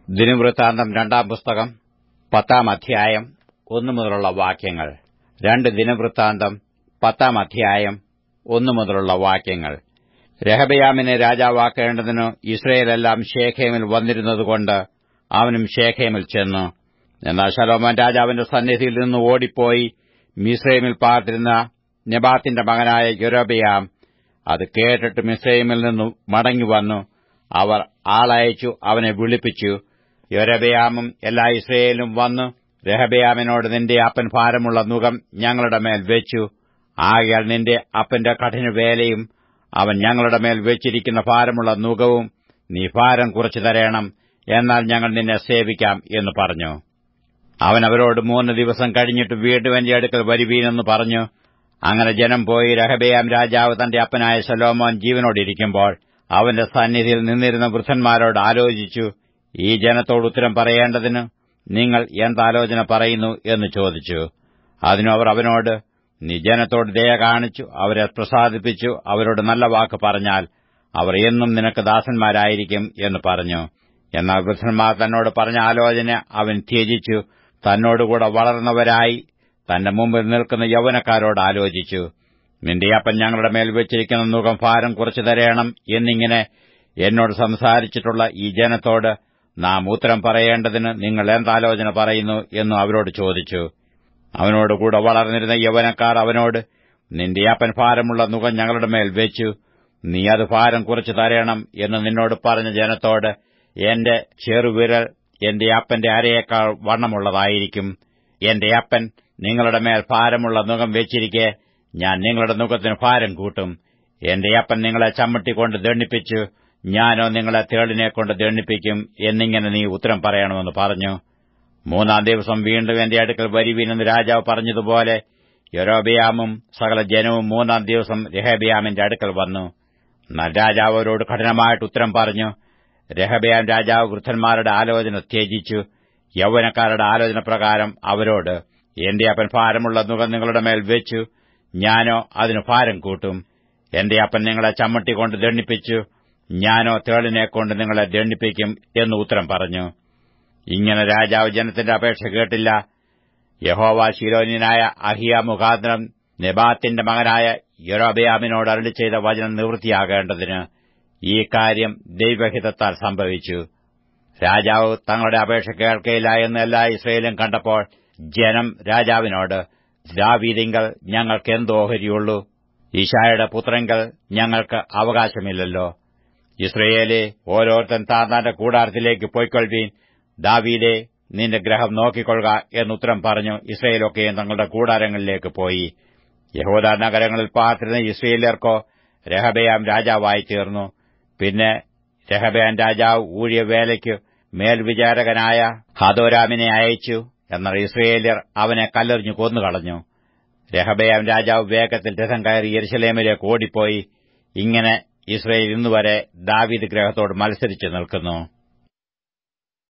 ദിനവൃത്താന്തം രണ്ടാം പുസ്തകം പത്താം അധ്യായം ഒന്നു മുതലുള്ള വാക്യങ്ങൾ രണ്ട് ദിനവൃത്താന്തം പത്താം അധ്യായം ഒന്നു മുതലുള്ള വാക്യങ്ങൾ രഹബയാമിനെ രാജാവാക്കേണ്ടതിന് ഇസ്രയേലെല്ലാം ഷേഖേമിൽ വന്നിരുന്നതുകൊണ്ട് അവനും ഷേഖേമിൽ ചെന്നു എന്നാൽ ശലോമോൻ രാജാവിന്റെ സന്നിധിയിൽ നിന്ന് ഓടിപ്പോയി മിസ്രൈമിൽ പാർത്തിരുന്ന നെബാത്തിന്റെ മകനായ യൊരോബയാം അത് കേട്ടിട്ട് മിസ്രൈമിൽ നിന്ന് മടങ്ങിവന്നു അവർ ആളയച്ചു അവനെ വിളിപ്പിച്ചു യൊരബയാമും എല്ലാ ഇസ്രയേലും വന്നു രഹബയാമിനോട് നിന്റെ അപ്പൻ ഭാരമുള്ള നുകം ഞങ്ങളുടെ മേൽ വെച്ചു ആകയാൽ നിന്റെ അപ്പന്റെ കഠിനവേലയും അവൻ ഞങ്ങളുടെ മേൽ വെച്ചിരിക്കുന്ന ഭാരമുള്ള നുകവും നീ ഭാരം കുറച്ചു തരേണം എന്നാൽ ഞങ്ങൾ നിന്നെ സേവിക്കാം എന്ന് പറഞ്ഞു അവൻ അവരോട് മൂന്ന് ദിവസം കഴിഞ്ഞിട്ട് വീണ്ടും എന്റെ അടുക്കൽ വരുവീനെന്ന് പറഞ്ഞു അങ്ങനെ ജനം പോയി രഹബയാം രാജാവ് തന്റെ അപ്പനായ ശലോമോൻ ജീവനോടിരിക്കുമ്പോൾ അവന്റെ സന്നിധിയിൽ നിന്നിരുന്ന വൃദ്ധന്മാരോട് ആലോചിച്ചു ഈ ജനത്തോട് ഉത്തരം പറയേണ്ടതിന് നിങ്ങൾ എന്താലോചന പറയുന്നു എന്ന് ചോദിച്ചു അതിനു അവർ അവനോട് നീ ജനത്തോട് ദയ കാണിച്ചു അവരെ പ്രസാദിപ്പിച്ചു അവരോട് നല്ല വാക്ക് പറഞ്ഞാൽ അവർ എന്നും നിനക്ക് ദാസന്മാരായിരിക്കും എന്ന് പറഞ്ഞു എന്നാൽ വൃദ്ധന്മാർ തന്നോട് പറഞ്ഞ ആലോചന അവൻ ത്യജിച്ചു തന്നോടുകൂടെ വളർന്നവരായി തന്റെ മുമ്പിൽ നിൽക്കുന്ന യൗവനക്കാരോട് ആലോചിച്ചു നിന്റെ അപ്പൻ ഞങ്ങളുടെ മേൽ വെച്ചിരിക്കുന്ന മുഖം ഭാരം കുറച്ചു തരയണം എന്നിങ്ങനെ എന്നോട് സംസാരിച്ചിട്ടുള്ള ഈ ജനത്തോട് നാം ഉത്തരം പറയേണ്ടതിന് നിങ്ങൾ എന്താലോചന പറയുന്നു എന്നു അവരോട് ചോദിച്ചു അവനോടുകൂടെ വളർന്നിരുന്ന യൗവനക്കാർ അവനോട് നിന്റെ അപ്പൻ ഭാരമുള്ള മുഖം ഞങ്ങളുടെ മേൽ വെച്ചു നീ അത് ഭാരം കുറച്ചു തരയണം എന്ന് നിന്നോട് പറഞ്ഞ ജനത്തോട് എന്റെ ചെറുവിരൽ എന്റെ അപ്പന്റെ അരയേക്കാൾ വണ്ണമുള്ളതായിരിക്കും എന്റെ അപ്പൻ നിങ്ങളുടെ മേൽ ഭാരമുള്ള മുഖം വെച്ചിരിക്കെ ഞാൻ നിങ്ങളുടെ മുഖത്തിന് ഭാരം കൂട്ടും എന്റെ അപ്പൻ നിങ്ങളെ ചമ്മട്ടിക്കൊണ്ട് ദണ്ഡിപ്പിച്ചു ഞാനോ നിങ്ങളെ തേളിനെക്കൊണ്ട് ദണ്ഡിപ്പിക്കും എന്നിങ്ങനെ നീ ഉത്തരം പറയണമെന്ന് പറഞ്ഞു മൂന്നാം ദിവസം വീണ്ടും എന്റെ അടുക്കൽ വരുവീനെന്ന് രാജാവ് പറഞ്ഞതുപോലെ യൊരോബിയാമും സകല ജനവും മൂന്നാം ദിവസം രഹബിയാമിന്റെ അടുക്കൽ വന്നു എന്നാൽ രാജാവ് അവരോട് കഠിനമായിട്ട് ഉത്തരം പറഞ്ഞു രഹബയാം രാജാവ് വൃദ്ധന്മാരുടെ ആലോചന ത്യജിച്ചു യൗവനക്കാരുടെ ആലോചന പ്രകാരം അവരോട് എന്റെ അപ്പൻ ഭാരമുള്ള മുഖം നിങ്ങളുടെ മേൽ വെച്ചു ഞാനോ അതിന് ഭാരം കൂട്ടും എന്റെ അപ്പൻ നിങ്ങളെ ചമ്മട്ടിക്കൊണ്ട് ദണ്ഡിപ്പിച്ചു ഞാനോ തേളിനെക്കൊണ്ട് നിങ്ങളെ ദണ്ഡിപ്പിക്കും എന്ന് ഉത്തരം പറഞ്ഞു ഇങ്ങനെ രാജാവ് ജനത്തിന്റെ അപേക്ഷ കേട്ടില്ല യഹോവ ശിലോന്യനായ അഹിയ മുഖാന്തരം നെബാത്തിന്റെ മകനായ യൊരോബയാമിനോട് അരളി ചെയ്ത വചനം നിവൃത്തിയാകേണ്ടതിന് ഈ കാര്യം ദൈവഹിതത്താൽ സംഭവിച്ചു രാജാവ് തങ്ങളുടെ അപേക്ഷ കേൾക്കയില്ല എന്ന് എല്ലാ ഇസ്രയേലും കണ്ടപ്പോൾ ജനം രാജാവിനോട് ദാവീദിങ്കൽ ഞങ്ങൾക്ക് എന്ത് ഓഹരിയുള്ളൂ ഈശായുടെ പുത്രങ്കൽ ഞങ്ങൾക്ക് അവകാശമില്ലല്ലോ ഇസ്രയേലെ ഓരോരുത്തൻ താന്താന്റെ കൂടാരത്തിലേക്ക് പോയിക്കൊള്ളുവീൻ ദാവീദെ നിന്റെ ഗ്രഹം നോക്കിക്കൊള്ളുക എന്നുത്തരം പറഞ്ഞു ഇസ്രയേലൊക്കെയും തങ്ങളുടെ കൂടാരങ്ങളിലേക്ക് പോയി യഹോദ നഗരങ്ങളിൽ പാർത്തിരുന്ന ഇസ്രയേലിയർക്കോ രഹബയാം രാജാവായി തീർന്നു പിന്നെ രഹബയാം രാജാവ് ഊഴിയ വേലയ്ക്ക് മേൽവിചാരകനായ ഹദോരാമിനെ അയച്ചു എന്നാൽ ഇസ്രയേലിയർ അവനെ കല്ലെറിഞ്ഞു കൊന്നുകളഞ്ഞു രഹബയാം രാജാവ് വേഗത്തിൽ രഥം കയറി യെരുശലേമിലേക്ക് ഓടിപ്പോയി ഇങ്ങനെ ഇസ്രയേൽ ഇന്നുവരെ ദാവീദ് ഗ്രഹത്തോട് മത്സരിച്ചു നിൽക്കുന്നു